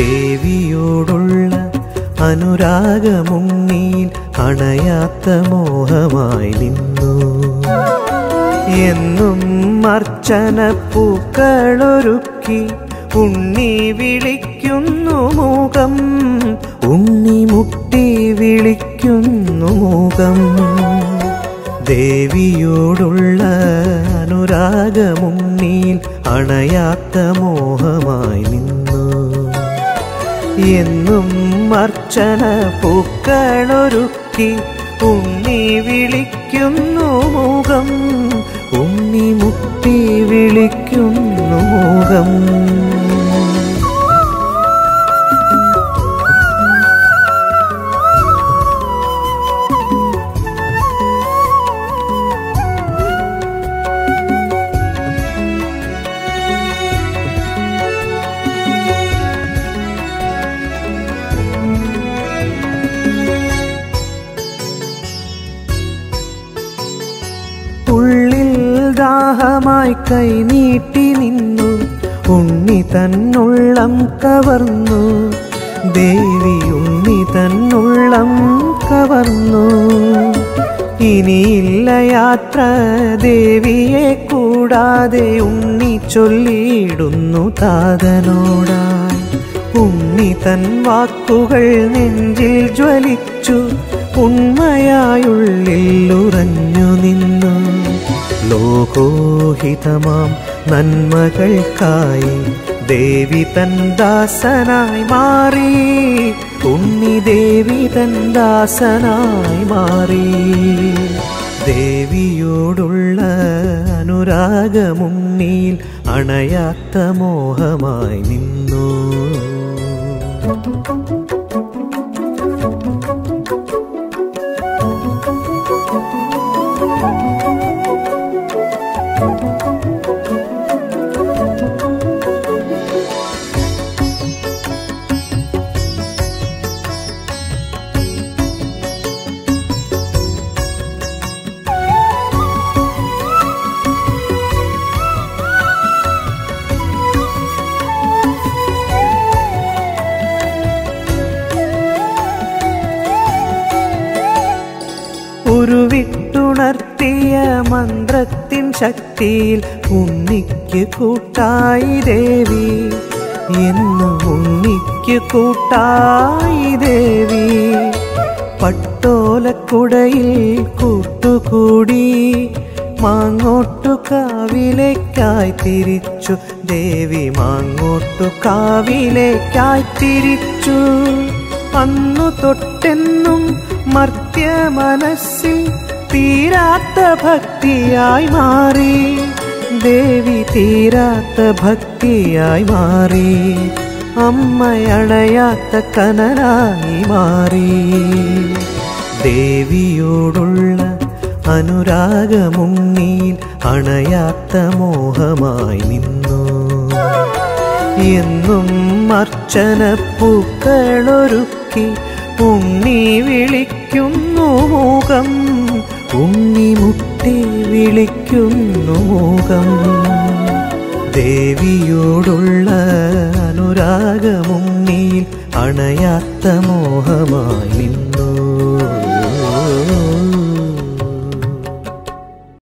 ദേവിയോടുള്ള അനുരാഗമുണ്ണിയിൽ അണയാത്ത മോഹമായി നിന്നു എന്നും അർച്ചന പൂക്കളൊരുക്കി ഉണ്ണി വിളിക്കുന്നു മുഖം ഉണ്ണി മുട്ടി വിളിക്കുന്നു മുഖം ദേവിയോടുള്ള അനുരാഗമുണ്ണിയിൽ അണയാത്ത മോഹമായി നിന്നു എന്നും അർച്ചന പൂക്കളൊരുക്കി ഉണ്ണി വിളിക്കുന്നു മുഖം ഉണ്ണി മുട്ടി വിളിക്കുന്നു മുഖം ഉള്ളിൽ ദാഹമായി കൈനീട്ടി നിന്നു ഉണ്ണി തന്നുള്ളം കവർന്നു ദേവി ഉണ്ണി തന്നുള്ളം കവർന്നു ഇനിയില്ല യാത്ര ദേവിയെ കൂടാതെ ഉണ്ണി ചൊല്ലിയിടുന്നു താതനോടായി ഉണ്ണി തൻ വാക്കുകൾ നെഞ്ചിൽ ജ്വലിച്ചു ഉണ്മയായുള്ളിൽ ഉറഞ്ഞു നിന്നു ലോകോഹിതമാം നന്മകൾക്കായി ദേവി തൻ ദാസനായി മാറി ഉണ്ണി ദേവി തൻ ദാസനായി മാറി ദേവിയോടുള്ള അനുരാഗമുണ്ണിയിൽ അണയാത്ത മോഹമായി നിന്നു ഉരുവിട്ടുണർത്തിയ മന്ത്രത്തിൻ ശക്തിയിൽ ഉണ്ണിക്ക് കൂട്ടായി ദേവി എന്നും ഉണ്ണിക്ക് കൂട്ടായി ദേവി പട്ടോലക്കുടയിൽ കൂട്ടുകൂടി മാങ്ങോട്ടു കാവിലേക്കായി തിരിച്ചു ദേവി മാങ്ങോട്ടു കാവിലേക്കായി തിരിച്ചു അന്നു തൊട്ടെന്നും മർത്യ മനസ്സിൽ തീരാത്ത ഭക്തിയായി മാറി ദേവി തീരാത്ത ഭക്തിയായി മാറി അമ്മയണയാത്ത കനലായി മാറി ദേവിയോടുള്ള അനുരാഗമുണ്ണിയിൽ അണയാത്ത മോഹമായി നിന്നു എന്നും അർച്ചന പൂക്കളൊരുക്കി ഉണ്ണി വിളിക്കുന്നു മുഖം ഉണ്ണി മുട്ടി വിളിക്കുന്നു മുഖം ദേവിയോടുള്ള അനുരാഗമുണ്ണിയിൽ അണയാത്ത മോഹമായി നിന്നു